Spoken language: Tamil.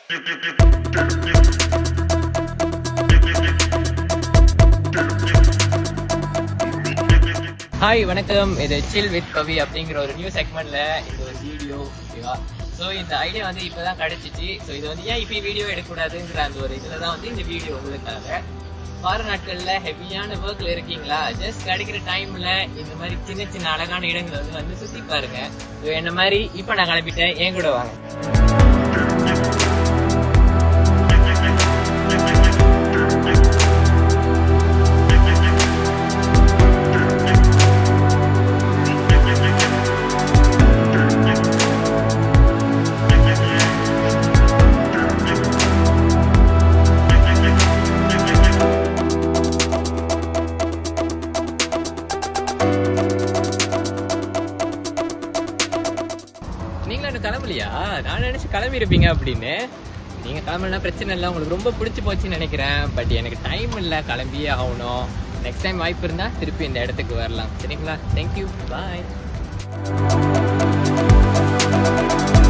ஹாய் வணக்கம் இது சில் வித் கவி அப்படிங்கிற ஒரு நியூ செக்மெண்ட்ல இது ஒரு வீடியோ ஓகேவா ஸோ இந்த ஐடியா வந்து இப்போதான் கிடைச்சிச்சு ஸோ இது வந்து ஏன் இப்போ வீடியோ எடுக்கக்கூடாதுங்கிற அந்த ஒரு இதில் தான் வந்து இந்த வீடியோ உங்களுக்காக வார நாட்கள்ல ஹெவியான ஒர்க்ல இருக்கீங்களா ஜஸ்ட் கிடைக்கிற டைம்ல இந்த மாதிரி சின்ன சின்ன அழகான இடங்களை வந்து வந்து சுத்தி பாருங்க ஸோ என்ன மாதிரி இப்போ நான் கிளம்பிட்டேன் என் கூட வாங்க நீங்களும் இன்னும் கிளம்பலையா நான் நினைச்சு கிளம்பி இருப்பீங்க அப்படின்னு நீங்க கிளம்பலனா பிரச்சனை இல்லை உங்களுக்கு ரொம்ப பிடிச்சி போச்சுன்னு நினைக்கிறேன் பட் எனக்கு டைம் இல்லை கிளம்பியே ஆகணும் நெக்ஸ்ட் டைம் வாய்ப்பு இருந்தா திருப்பி இந்த இடத்துக்கு வரலாம் சரிங்களா தேங்க்யூ பாய்